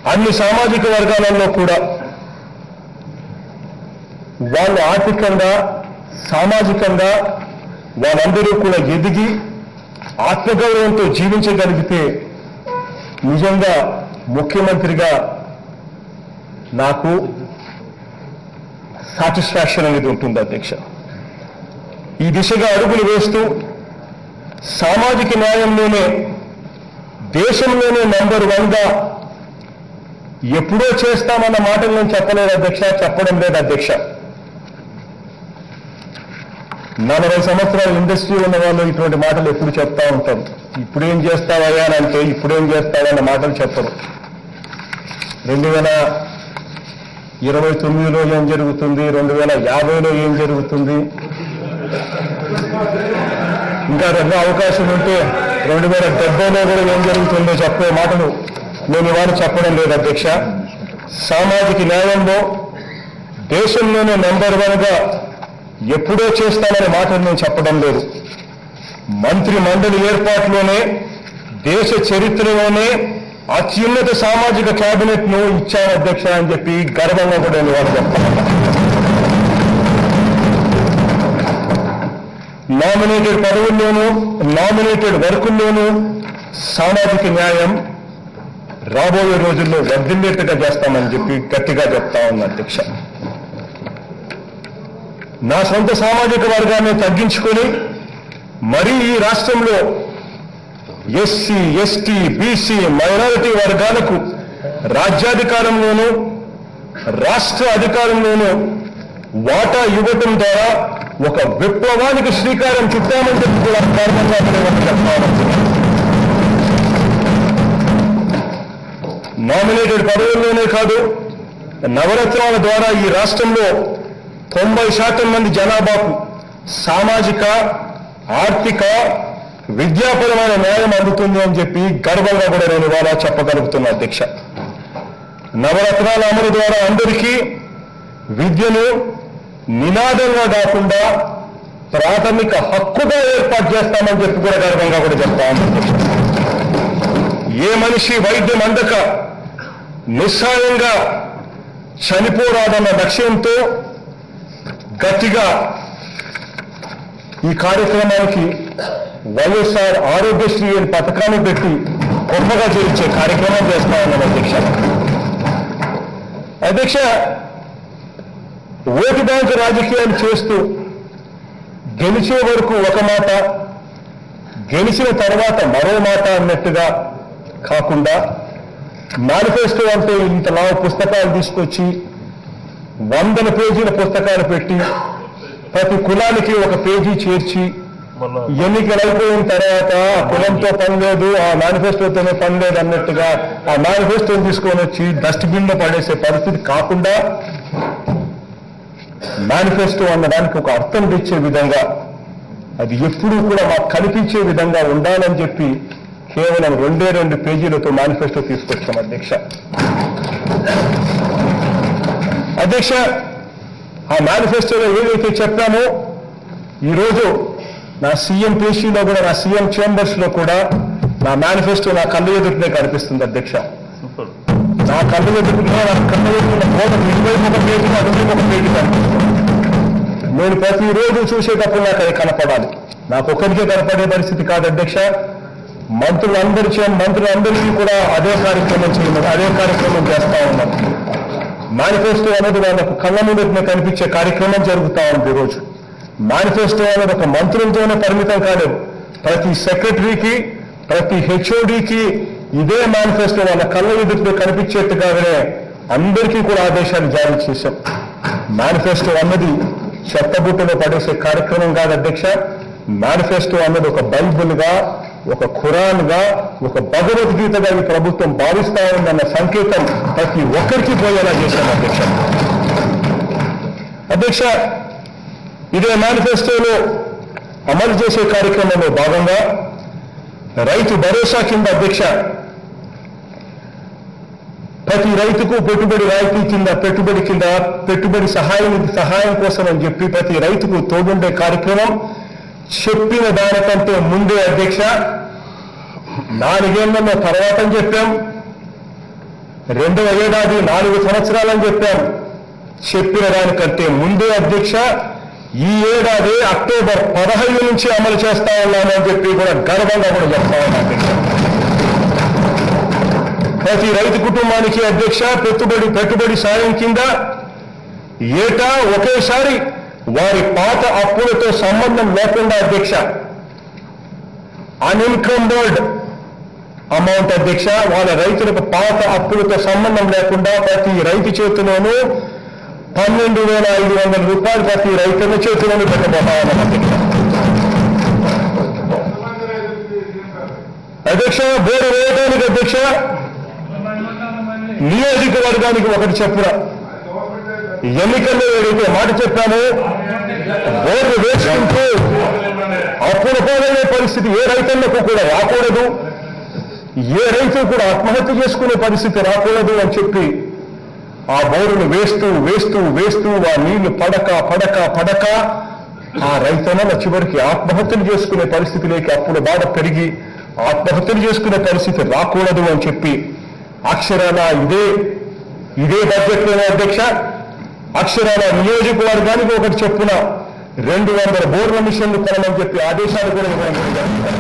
అన్ని సామాజిక వర్గాలలో కూడా వాళ్ళు ఆర్థికంగా సామాజికంగా వాళ్ళందరూ కూడా ఎదిగి ఆత్మగౌరవంతో జీవించగలిగితే నిజంగా ముఖ్యమంత్రిగా నాకు సాటిస్ఫాక్షన్ అనేది ఉంటుంది అధ్యక్ష ఈ దిశగా అడుగులు వేస్తూ సామాజిక న్యాయంలోనే దేశంలోనే నంబర్ వన్గా ఎప్పుడో చేస్తామన్న మాటలు నేను చెప్పలేదు అధ్యక్ష చెప్పడం లేదు అధ్యక్ష నలభై సంవత్సరాల ఇండస్ట్రీ ఉన్న వాళ్ళు ఇటువంటి మాటలు ఎప్పుడు చెప్తా ఉంటారు ఇప్పుడేం చేస్తావయ్యా అని అంటే ఇప్పుడేం చేస్తావన్న మాటలు చెప్పరు రెండు వేల ఇరవై తొమ్మిదిలో ఏం జరుగుతుంది రెండు వేల యాభైలో ఏం జరుగుతుంది ఇంకా రెండు అవకాశం ఉంటే రెండు వేల డెబ్బైలో కూడా ఏం జరుగుతుందో చెప్పే మాటలు నేను ఇవాళ చెప్పడం లేదు అధ్యక్ష సామాజిక న్యాయంలో దేశంలోనే నెంబర్ వన్గా ఎప్పుడో చేస్తాననే మాటలు నేను చెప్పడం లేదు మంత్రి మండలి ఏర్పాటులోనే దేశ చరిత్రలోనే అత్యున్నత సామాజిక కేబినెట్ ను ఇచ్చాను అధ్యక్ష అని చెప్పి గర్వంగా కూడా నేను వాళ్ళు చెప్తాను నామినేటెడ్ పదవుల్లోనూ నామినేటెడ్ వర్కుల్లోనూ సామాజిక న్యాయం రాబోయే రోజుల్లో వర్ధిల్లేట్టుగా చేస్తామని చెప్పి గట్టిగా చెప్తా ఉంది అధ్యక్ష నా సొంత సామాజిక వర్గాన్ని తగ్గించుకొని మరీ ఈ రాష్ట్రంలో ఎస్సీ ఎస్టీ బీసీ మైనారిటీ వర్గాలకు రాజ్యాధికారంలోనూ రాష్ట్ర అధికారంలోనూ వాటా ఇవ్వటం ద్వారా ఒక విప్లవానికి శ్రీకారం చుట్టామని చెప్పి కూడా కారణంగా నేను చెప్తాను నామినేటెడ్ పదవుల్లోనే కాదు నవరత్నాల ద్వారా ఈ రాష్ట్రంలో తొంభై శాతం మంది జనాభాకు సామాజిక ఆర్థిక విద్యాపరమైన న్యాయం అందుతుంది అని చెప్పి గర్వంగా కూడా నేను ఇవాళ చెప్పగలుగుతున్నా అధ్యక్ష నవరత్నాల అమలు ద్వారా అందరికీ విద్యను నినాదంగా కాకుండా ప్రాథమిక హక్కుగా ఏర్పాటు చేస్తామని చెప్పి కూడా గర్వంగా కూడా చెప్తా ఉన్నాను అధ్యక్ష. ఏ మనిషి వైద్యం అందక నిస్సాయంగా చనిపోరాదన్న లక్ష్యంతో గట్టిగా ఈ కార్యక్రమానికి వైఎస్ఆర్ ఆరోగ్యశ్రీ అని పథకాన్ని పెట్టి గొప్పగా చేయించే కార్యక్రమం చేస్తా ఉన్నాం అధ్యక్ష అధ్యక్ష ఓటు బ్యాంకు రాజకీయాలు చేస్తూ గెలిచే వరకు ఒక మాట గెలిచిన తర్వాత మరో మాట అన్నట్టుగా కాకుండా మేనిఫెస్టో అంటే ఇంత లావు పుస్తకాలు తీసుకొచ్చి వందల పేజీల పుస్తకాలు పెట్టి ప్రతి కులానికి ఒక పేజీ చేర్చి ఎన్నికలు అయిపోయిన తర్వాత ఆ కులంతో పని లేదు ఆ మేనిఫెస్టోతోనే పని లేదు అన్నట్టుగా ఆ మేనిఫెస్టోని తీసుకొని వచ్చి డస్ట్బిన్ లో పడేసే పరిస్థితి కాకుండా మేనిఫెస్టో అన్నదానికి ఒక అర్థం తెచ్చే విధంగా అది ఎప్పుడూ కూడా మాకు కనిపించే విధంగా ఉండాలని చెప్పి కేవలం రెండే రెండు పేజీలతో మేనిఫెస్టో తీసుకొచ్చాం అధ్యక్ష అధ్యక్ష ఆ మేనిఫెస్టోలో ఏదైతే చెప్పామో ఈరోజు నా సీఎం పేషీలో కూడా నా సీఎం చేంబర్స్ లో కూడా నా మేనిఫెస్టో నా కళ్ళు ఎదుటినే కనిపిస్తుంది అధ్యక్ష సూపర్ నా కళ్ళు ఎదుటినే నా కళ్ళు ఎదుటిన కోట ఇటువైపు ఒక పేజీ అటువైపు ఒక పేజీ కనిపిస్తుంది నేను ప్రతిరోజు చూసేటప్పుడు నాకు అది కనపడాలి నాకు ఒక్కరికే కనపడే పరిస్థితి కాదు అధ్యక్ష మంత్రులందరి చే మంత్రులందరికీ కూడా అదే కార్యక్రమం చేయమని అదే కార్యక్రమం చేస్తా ఉన్నాం మేనిఫెస్టో అనేది వాళ్ళకు కళ్ళ ముందునే కనిపించే కార్యక్రమం జరుగుతా ఉంది ఈరోజు మేనిఫెస్టో అనేది ఒక మంత్రులతోనే పరిమితం కాలేదు ప్రతి సెక్రటరీకి ప్రతి హెచ్ఓడికి ఇదే మేనిఫెస్టో వాళ్ళ కళ్ళ ఎదుటిలో కనిపించేట్టుగానే అందరికీ కూడా ఆదేశాలు జారీ చేశాం మేనిఫెస్టో అన్నది చెత్తబుట్టలో పడేసే కార్యక్రమం కాదు అధ్యక్ష మేనిఫెస్టో అన్నది ఒక బైబుల్గా ఒక ఖురాన్గా ఒక భగవద్గీతగా ఈ ప్రభుత్వం భావిస్తా ఉందన్న సంకేతం ప్రతి ఒక్కరికి పోయేలా చేశాం అధ్యక్ష అధ్యక్ష ఇదే మేనిఫెస్టోలో అమలు చేసే కార్యక్రమంలో భాగంగా రైతు భరోసా కింద అధ్యక్ష ప్రతి రైతుకు పెట్టుబడి రాయితీ కింద పెట్టుబడి కింద పెట్టుబడి సహాయం సహాయం కోసం అని చెప్పి ప్రతి రైతుకు తోడుండే కార్యక్రమం చెప్పిన దానికంటే ముందే అధ్యక్ష నాలుగేళ్లలో తర్వాత అని చెప్పాం రెండవ ఏడాది నాలుగు సంవత్సరాలని చెప్పాను చెప్పిన దానికంటే ముందే అధ్యక్ష ఈ ఏడాది అక్టోబర్ పదహైదు నుంచి అమలు చేస్తా ఉన్నాము అని చెప్పి కూడా గర్వంగా కూడా చెప్తా ఉన్నాను అధ్యక్ష ప్రతి రైతు కుటుంబానికి అధ్యక్ష పెట్టుబడి పెట్టుబడి సాయం కింద ఏటా ఒకేసారి వారి పాత అప్పులతో సంబంధం లేకుండా అధ్యక్ష అన్ఇన్కంబర్డ్ అమౌంట్ అధ్యక్ష వాళ్ళ రైతులకు పాత అప్పులతో సంబంధం లేకుండా ప్రతి రైతు చేతిలోనూ పన్నెండు వేల ఐదు వందల రూపాయలు ప్రతి రైతుల చేతిలోనూ పెట్టబోతా ఉన్నాం అధ్యక్ష అధ్యక్ష బోర్డు వేయడానికి అధ్యక్ష నియోజకవర్గానికి ఒకటి చెప్పురా ఎన్నికల్లో ఏదైతే మాట చెప్పామో బోర్డు వేసుకుంటూ అప్పుడు పోలనే పరిస్థితి ఏ రైతులకు కూడా రాకూడదు ఏ రైతు కూడా ఆత్మహత్య చేసుకునే పరిస్థితి రాకూడదు అని చెప్పి ఆ బోరును వేస్తూ వేస్తూ వేస్తూ ఆ నీళ్లు పడక పడక పడక ఆ రైతన్న చివరికి ఆత్మహత్యలు చేసుకునే పరిస్థితిలోకి అప్పుడు బాధ పెరిగి ఆత్మహత్యలు చేసుకునే పరిస్థితి రాకూడదు అని చెప్పి అక్షరాల ఇదే ఇదే బడ్జెట్లోనే అధ్యక్ష అక్షరాల నియోజకవర్గానికి ఒకటి చెప్పున రెండు వందల బోర్ల మిషన్లు కొనమని చెప్పి ఆదేశాలు కూడా ఇవ్వడం జరిగింది.